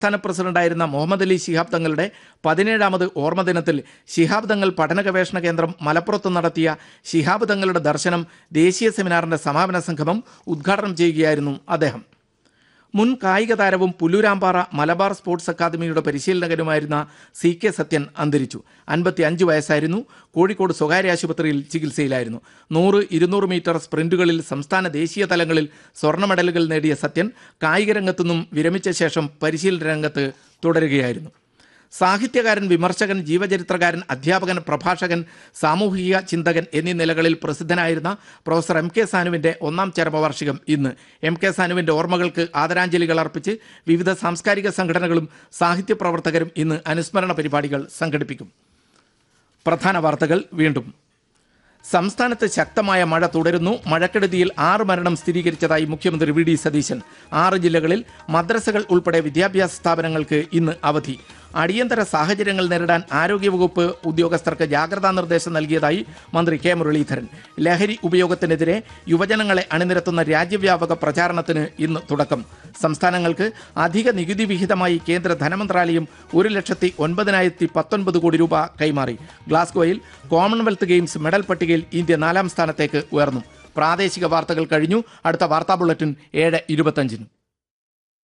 സംസ്ഥാന പ്രസിഡന്റായിരുന്ന മുഹമ്മദ് അലി ശിഹാബ് തങ്ങളുടെ പതിനേഴാമത് ഓർമ്മ ദിനത്തിൽ ശിഹാബ് തങ്ങൾ പഠന ഗവേഷണ കേന്ദ്രം മലപ്പുറത്ത് നടത്തിയ ശിഹാബ് തങ്ങളുടെ ദർശനം ദേശീയ സെമിനാറിന്റെ സമാപന സംഗമം ഉദ്ഘാടനം ചെയ്യുകയായിരുന്നു അദ്ദേഹം മുൻ കായിക താരവും പുല്ലൂരാമ്പാറ മലബാർ സ്പോർട്സ് അക്കാദമിയുടെ പരിശീലകനുമായിരുന്ന സി കെ സത്യൻ അന്തരിച്ചു അൻപത്തി അഞ്ച് വയസ്സായിരുന്നു കോഴിക്കോട് സ്വകാര്യ ആശുപത്രിയിൽ ചികിത്സയിലായിരുന്നു നൂറ് ഇരുന്നൂറ് മീറ്റർ സ്പ്രിന്റുകളിൽ സംസ്ഥാന ദേശീയ തലങ്ങളിൽ സ്വർണ്ണ മെഡലുകൾ നേടിയ സത്യൻ കായിക രംഗത്തുനിന്നും വിരമിച്ച ശേഷം പരിശീലന രംഗത്ത് തുടരുകയായിരുന്നു സാഹിത്യകാരൻ വിമർശകൻ ജീവചരിത്രകാരൻ അധ്യാപകൻ പ്രഭാഷകൻ സാമൂഹിക ചിന്തകൻ എന്നീ നിലകളിൽ പ്രസിദ്ധനായിരുന്ന പ്രൊഫസർ എം കെ സാനുവിന്റെ ഒന്നാം ചരമവാർഷികം ഇന്ന് എം കെ സാനുവിന്റെ ഓർമ്മകൾക്ക് ആദരാഞ്ജലികൾ അർപ്പിച്ച് വിവിധ സാംസ്കാരിക സംഘടനകളും സാഹിത്യ പ്രവർത്തകരും ഇന്ന് അനുസ്മരണ പരിപാടികൾ സംഘടിപ്പിക്കും പ്രധാന വാർത്തകൾ വീണ്ടും സംസ്ഥാനത്ത് ശക്തമായ മഴ തുടരുന്നു മഴക്കെടുതിയിൽ ആറ് മരണം സ്ഥിരീകരിച്ചതായി മുഖ്യമന്ത്രി വി ഡി സതീശൻ ആറ് ജില്ലകളിൽ മദ്രസകൾ ഉൾപ്പെടെ വിദ്യാഭ്യാസ സ്ഥാപനങ്ങൾക്ക് ഇന്ന് അവധി അടിയന്തര സാഹചര്യങ്ങൾ നേരിടാൻ ആരോഗ്യവകുപ്പ് ഉദ്യോഗസ്ഥർക്ക് ജാഗ്രതാ നിർദ്ദേശം നൽകിയതായി മന്ത്രി കെ മുരളീധരൻ ലഹരി ഉപയോഗത്തിനെതിരെ യുവജനങ്ങളെ അണിനിരത്തുന്ന രാജ്യവ്യാപക പ്രചാരണത്തിന് ഇന്ന് തുടക്കം സംസ്ഥാനങ്ങൾക്ക് അധിക നികുതി വിഹിതമായി കേന്ദ്ര ധനമന്ത്രാലയം ഒരു ലക്ഷത്തി ഒൻപതിനായിരത്തി പത്തൊൻപത് കോടി രൂപ കൈമാറി ഗ്ലാസ്ഗോയിൽ കോമൺവെൽത്ത് ഗെയിംസ് മെഡൽ പട്ടികയിൽ ഇന്ത്യ നാലാം സ്ഥാനത്തേക്ക് ഉയർന്നു പ്രാദേശിക വാർത്തകൾ കഴിഞ്ഞു അടുത്ത വാർത്താ ബുള്ളറ്റിൻ ഏഴ് ഇരുപത്തഞ്ചിന്